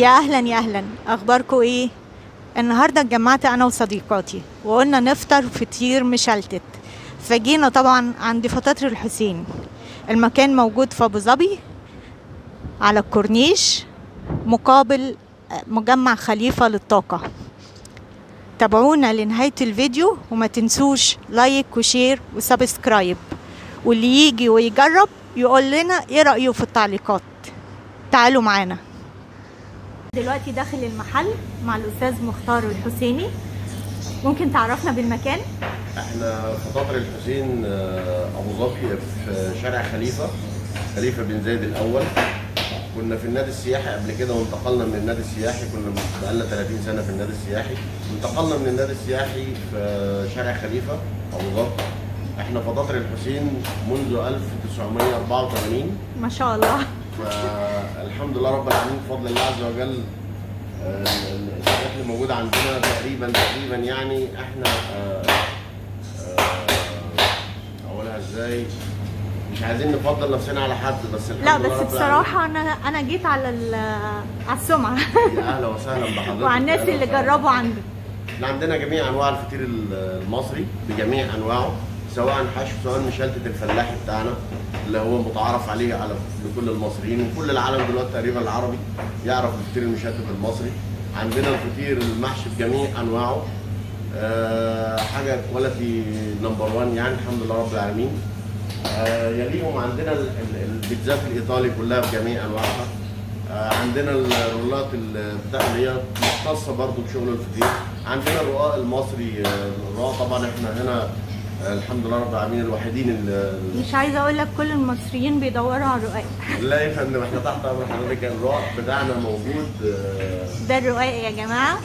يا اهلا يا اهلا اخباركم ايه النهارده اتجمعت انا وصديقاتي وقلنا نفطر فطير مشلتت فجينا طبعا عند فطاطر الحسين المكان موجود في ابو ظبي على الكورنيش مقابل مجمع خليفة للطاقة تابعونا لنهاية الفيديو وما تنسوش لايك وشير وسبسكرايب واللي يجي ويجرب يقول لنا ايه رأيه في التعليقات تعالوا معانا دلوقتي داخل المحل مع الأستاذ مختار الحسيني ممكن تعرفنا بالمكان احنا فطاطر الحسين آه، ابو ظبي في شارع خليفه خليفه بن زايد الاول كنا في النادي السياحي قبل كده وانتقلنا من النادي السياحي كنا بقالنا 30 سنه في النادي السياحي انتقلنا من النادي السياحي في شارع خليفه ابو ظبي احنا فطاطر الحسين منذ 1984 ما شاء الله فالحمد لله رب العالمين بفضل الله عز وجل آه، ال- الحاجات اللي موجوده عندنا تقريبا تقريبا يعني احنا آه، آه، اقولها ازاي مش عايزين نفضل نفسنا على حد بس الحمد لا لله بس رب بصراحة أنا أنا جيت على ال- على السمعة العالمين. يا اهلا وسهلا بحضرتك وعلى الناس أهلا اللي وسهلا. جربوا عندك احنا عندنا جميع انواع الفطير ال- المصري بجميع انواعه سواء حشو سواء مشلتت الفلاحي بتاعنا اللي هو متعارف عليه على لكل المصريين وكل العالم دلوقتي تقريبا العربي يعرف الفطير المشلتت المصري عندنا الفطير المحشي بجميع انواعه أه حاجه كواليتي نمبر 1 يعني الحمد لله رب العالمين آه، يليهم عندنا ال- ال- البيتزات الايطالي كلها بجميع انواعها آه، عندنا الرولات ال- بتاع اللي هي مختصه برضو بشغل الفطير عندنا الرقاق المصري آه، الرقاق طبعا احنا هنا آه، الحمد لله رب العالمين الوحيدين اللي مش عايزة أقول لك كل المصريين بيدوروا على الرقاق لا يا فندم احنا تحت امر حضرتك الرقاق بتاعنا موجود آه، ده الرقاق يا جماعة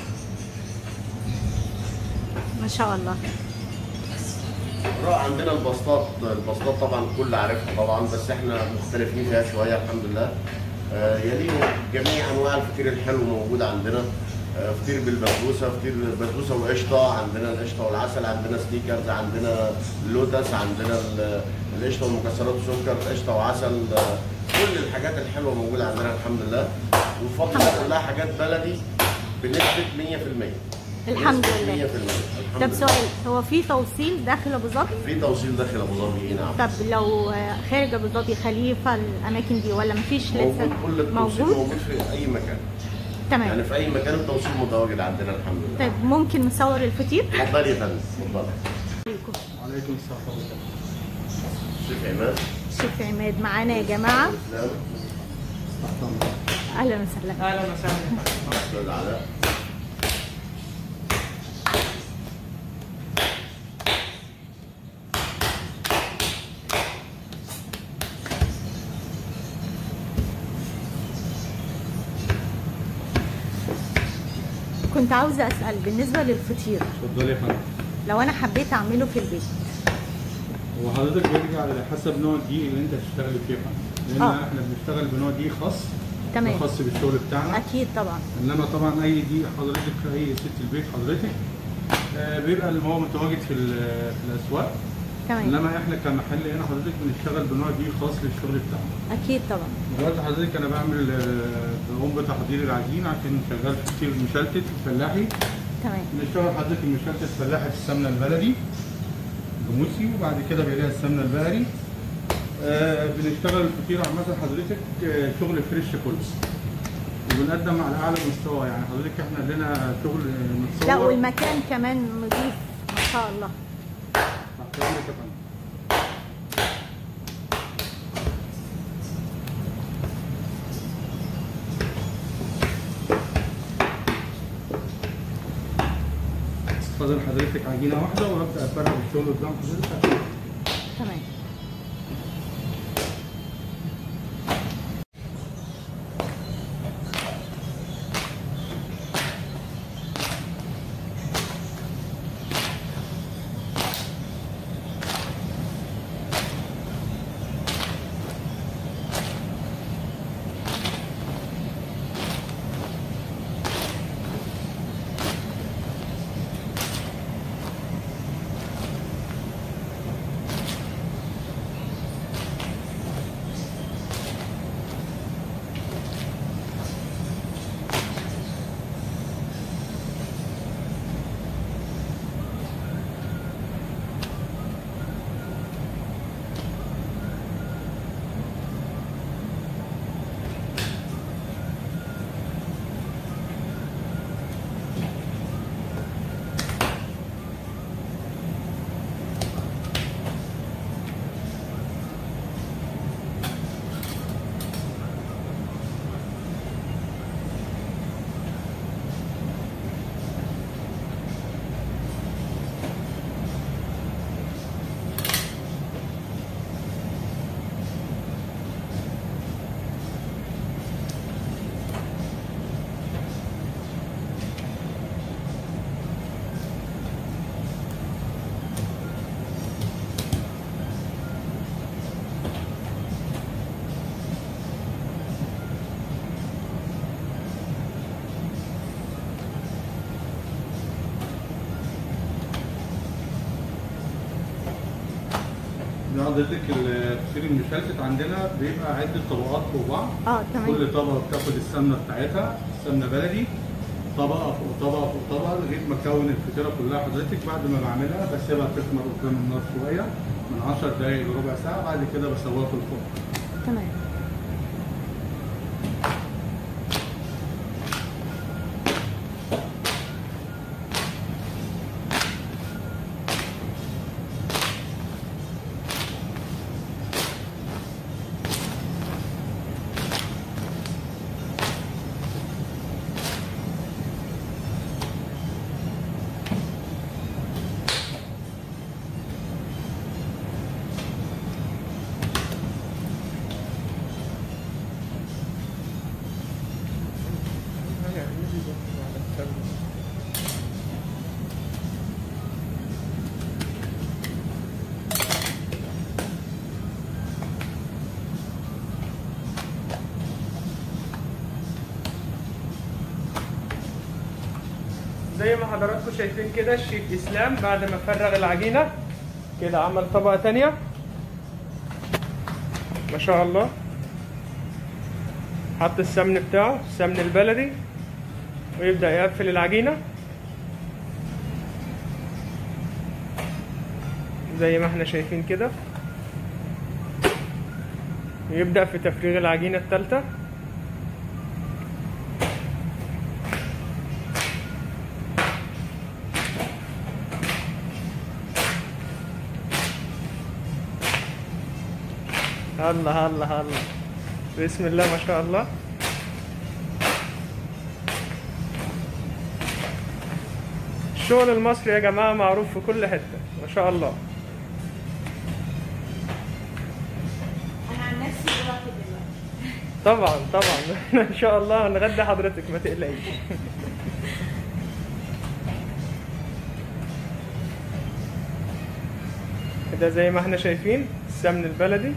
ما شاء الله الرقاق عندنا البسطات البسطات طبعا الكل عارفها طبعا بس احنا مختلفين فيها شويه الحمد لله آه، يليهم جميع انواع الفطير الحلو موجود عندنا آه، فطير بالبسبوسه فطير بسبوسه وقشطه عندنا القشطه والعسل عندنا سنيكرز عندنا اللوتس عندنا ال- القشطه والمكسرات والسكر قشطه وعسل آه، كل الحاجات الحلوه موجوده عندنا الحمد لله وبفضل الله كلها حاجات بلدي بنسبه 100% الحمد بنسبة لله 100% الحمد طب لله. سؤال هو في توصيل داخل أبو ظبي؟ في توصيل داخل ابو ظبي نعم طب لو خارج أبو ظبي خليفة الأماكن دي ولا مفيش لسه موجود كل التوصيل موجود؟ موجود في اي مكان تمام يعني في اي مكان التوصيل متواجد عندنا الحمد لله طيب ممكن نصور الفطير؟ اتفضلي يا فندم اتفضلي عليكم. وعليكم السلام ورحمة الله شيخ عماد شيف عماد معانا يا جماعة اسلام تحت أمرك. أهلا وسهلا اهلا وسهلا استاذ علاء كنت عاوزة أسأل بالنسبة للفطير اتفضلي يا فندم لو أنا حبيت أعمله في البيت هو حضرتك بيرجع على حسب نوع الدقيق اللي انت هتشتغلي فيه يا فندم لان آه. احنا بنشتغل بنوع دقيق خاص تمام خاص بالشغل بتاعنا أكيد طبعا انما طبعا اي دقيق حضرتك في اي ست البيت حضرتك آه، بيبقى اللي هو متواجد في ال- في الاسواق تمام انما احنا كمحل هنا حضرتك بنشتغل بنوع دقيق خاص للشغل بتاعنا أكيد طبعا دلوقتي حضرتك انا بعمل آه، بقوم بتحضير العجين عشان شغال في كتير مشلتت فلاحي تمام بنشتغل حضرتك المشلتت فلاحي في السمنه البلدي جاموسي وبعد كده بيلاقي السمنه البقري آه بنشتغل الفطيره عامه حضرتك آه شغل فريش كله وبنقدم على اعلى مستوى يعني حضرتك احنا لنا شغل آه، متصور لا والمكان كمان نظيف ما شاء الله تحت أمرك يا فندم. فاضل حضرتك عجينه واحده وهبدا افرغ الشغل قدام حضرتك تمام حضرتك الفطير المشلتت عندنا بيبقى عده طبقات فوق بعض اه تمام كل طبقه بتاخد السمنه بتاعتها سمنه بلدي طبقه فوق طبقه فوق طبقه لغايه ما تكون الفطيره كلها حضرتك بعد ما بعملها بسيبها تخمر قدام النار شويه من 10 دقائق لربع ساعه بعد كده بسويها في الفرن تمام زي ما حضراتكم شايفين كده الشيف اسلام بعد ما فرغ العجينه كده عمل طبقه تانية ما شاء الله حط السمن بتاعه السمن البلدي ويبدا يقفل العجينه زي ما احنا شايفين كده ويبدا في تفريغ العجينه الثالثه الله الله الله بسم الله ما شاء الله الشغل المصري يا جماعة معروف في كل حتة ما شاء الله انا عن نفسي دلوقتي دلوقتي طبعا طبعا ان شاء الله هنغدي حضرتك ما تقلقيش كده زي ما احنا شايفين السمن البلدي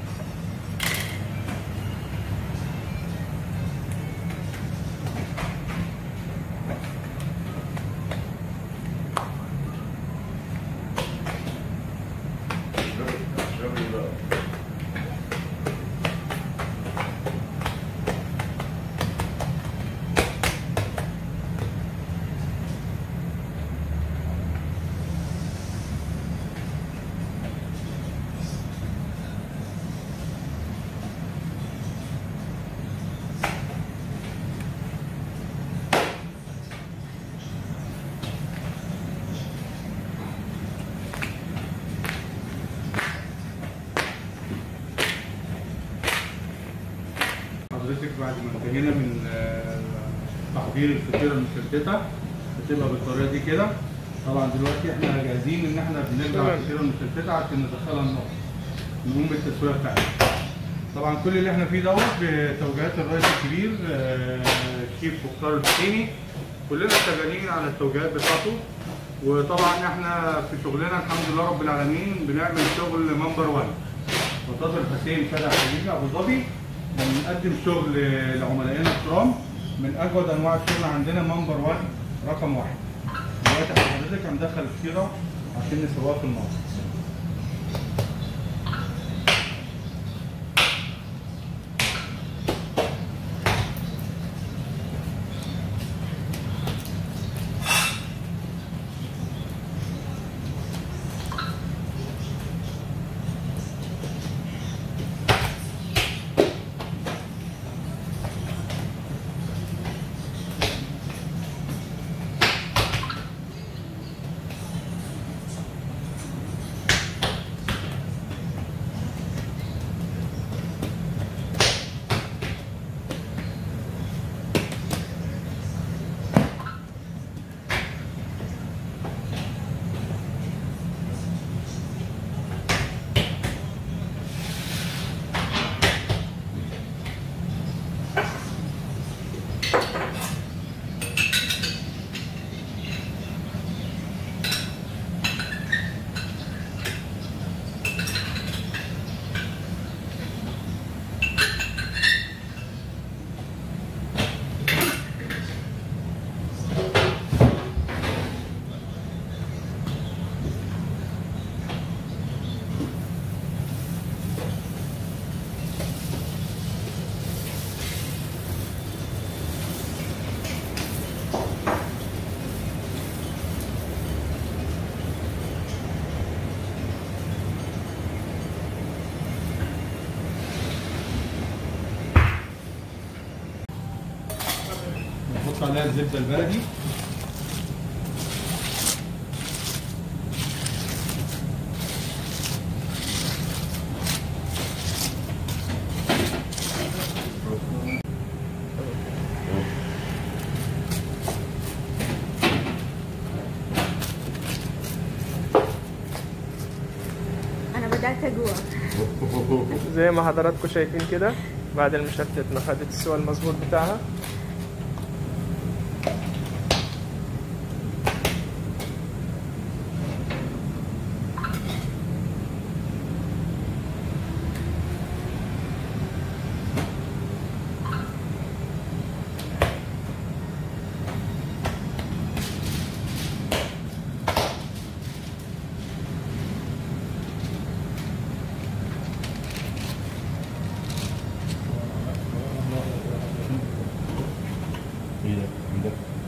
حضرتك بعد ما انتهينا من آه، تحضير الفطيره المشلتته بتبقى بالطريقه دي كده طبعا دلوقتي احنا جاهزين ان احنا بنرجع تمام. الفطيره المشلتته عشان ندخلها النار نقوم بالتسويه بتاعتها طبعا كل اللي احنا فيه دوت بتوجيهات الرئيس الكبير آه، الشيف مختار الحسيني كلنا شغالين على التوجيهات بتاعته وطبعا احنا في شغلنا الحمد لله رب العالمين بنعمل شغل نمبر 1 بطاطا الحسين شارع خليجه ابو ظبي بنقدم شغل لعملائنا الكرام من اجود انواع الشغل عندنا نمبر 1 رقم واحد دلوقتي حضرتك هندخل الفطيره عشان نسويها في النار نحط عليها الزبده البلدي انا بدات اجوع زي ما حضراتكم شايفين كده بعد المشتت ما خدت السوى المظبوط بتاعها ايه ده؟